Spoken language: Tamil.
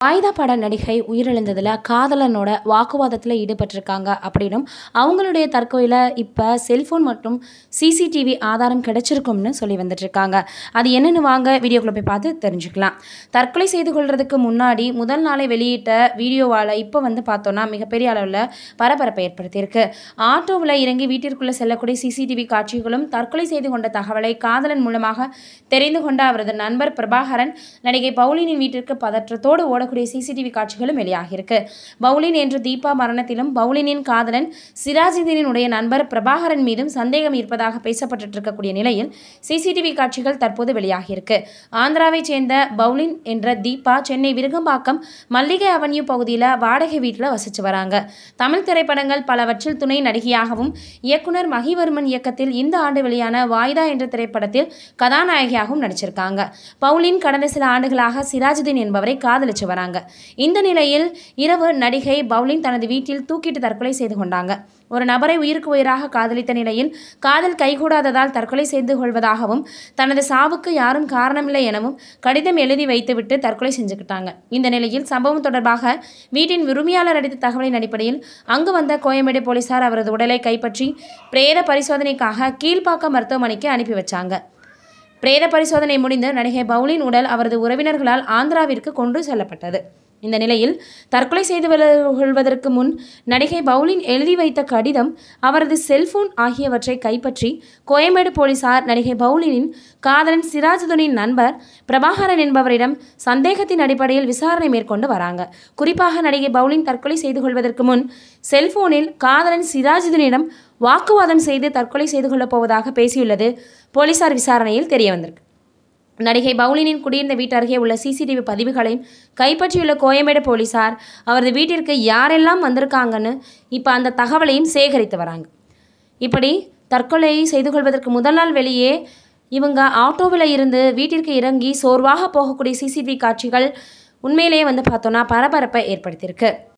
வாய்தா பட நடிகை உயிரிழந்ததில் காதலனோட வாக்குவாதத்தில் ஈடுபட்டிருக்காங்க அப்படின்னும் அவங்களுடைய தற்கொலையில் இப்போ செல்ஃபோன் மற்றும் சிசிடிவி ஆதாரம் கிடைச்சிருக்கும்னு சொல்லி வந்துட்டு இருக்காங்க அது என்னென்னு வாங்க வீடியோக்குள்ளே போய் பார்த்து தெரிஞ்சுக்கலாம் தற்கொலை செய்து கொள்றதுக்கு முன்னாடி முதல் நாளை வெளியிட்ட வீடியோவால் இப்போ வந்து பார்த்தோன்னா மிகப்பெரிய அளவில் பரபரப்பை ஏற்படுத்தியிருக்கு ஆட்டோவில் இறங்கி வீட்டிற்குள்ளே செல்லக்கூடிய சிசிடிவி காட்சிகளும் தற்கொலை செய்து கொண்ட தகவலை காதலன் மூலமாக தெரிந்து கொண்ட அவரது நண்பர் பிரபாகரன் நடிகை பவுலினின் வீட்டிற்கு பதற்றத்தோடு ஓடக்கூடிய சிசிடிவி காட்சிகளும் வெளியாகியிருக்கு பவுலின் என்ற தீபா மரணத்திலும் பவுலினின் காதலன் சிராஜுதீனுடைய நண்பர் பிரபாகரன் மீதும் சந்தேகம் இருப்பதாக பேசப்பட்டு இருக்கக்கூடிய நிலையில் சிசிடிவி காட்சிகள் தற்போது வெளியாகியிருக்கு ஆந்திராவைச் சேர்ந்த பவுலின் என்ற தீபா சென்னை விருகம்பாக்கம் மல்லிகை அவென்யூ பகுதியில் வாடகை வீட்டில் வசிச்சு வராங்க தமிழ் திரைப்படங்கள் பலவற்றில் துணை நடிகையாகவும் இயக்குனர் மகிவர்மன் இயக்கத்தில் இந்த ஆண்டு வெளியான வாய்தா என்ற திரைப்படத்தில் கதாநாயகியாகவும் நடிச்சிருக்காங்க பவுலின் கடந்த சில ஆண்டுகளாக சிராஜுதீன் என்பவரை காதலிச்சு வராங்க இந்த நிலையில் இரவு நடிகை பவுலின் தனது வீட்டில் தூக்கிட்டு தற்கொலை செய்து கொண்டாங்க ஒரு நபரை உயிருக்கு உயிராக காதலித்த நிலையில் காதல் கைகூடாததால் தற்கொலை செய்து கொள்வதாகவும் தனது சாவுக்கு யாரும் காரணமில்லை எனவும் கடிதம் எழுதி வைத்துவிட்டு தற்கொலை செஞ்சுக்கிட்டாங்க இந்த நிலையில் சம்பவம் தொடர்பாக வீட்டின் உரிமையாளர் அளித்த தகவலின் அடிப்படையில் அங்கு வந்த கோயம்பேடு போலீசார் அவரது உடலை கைப்பற்றி பிரேத பரிசோதனைக்காக கீழ்ப்பாக்கம் மருத்துவமனைக்கு அனுப்பி வச்சாங்க பிரேத பரிசோதனை முடிந்து நடிகை பவுலின் உடல் அவரது உறவினர்களால் ஆந்திராவிற்கு கொண்டு செல்லப்பட்டது இந்த நிலையில் தற்கொலை செய்து கொள்வதற்கு முன் நடிகை பவுலின் எழுதி வைத்த கடிதம் அவரது செல்போன் ஆகியவற்றை கைப்பற்றி கோயம்பேடு போலீசார் நடிகை பவுலினின் காதலன் சிராஜுதனின் நண்பர் பிரபாகரன் என்பவரிடம் சந்தேகத்தின் அடிப்படையில் விசாரணை மேற்கொண்டு வராங்க குறிப்பாக நடிகை பவுலின் தற்கொலை செய்து கொள்வதற்கு முன் செல்போனில் காதலன் சிராஜுதனிடம் வாக்குவாதம் செய்து தற்கொலை செய்து கொள்ளப் போவதாக பேசியுள்ளது போலீசார் விசாரணையில் தெரிய வந்திருக்கு நடிகை பவுலினின் குடியிருந்த வீட்டு அருகே உள்ள சிசிடிவி பதிவுகளையும் கைப்பற்றியுள்ள கோயம்பேடு போலீசார் அவரது வீட்டிற்கு யாரெல்லாம் வந்திருக்காங்கன்னு இப்போ அந்த தகவலையும் சேகரித்து வராங்க இப்படி தற்கொலை செய்து கொள்வதற்கு முதல் நாள் வெளியே இவங்க ஆட்டோவில் இருந்து வீட்டிற்கு இறங்கி சோர்வாக போகக்கூடிய சிசிடிவி காட்சிகள் உண்மையிலேயே வந்து பார்த்தோன்னா பரபரப்பை ஏற்படுத்தியிருக்கு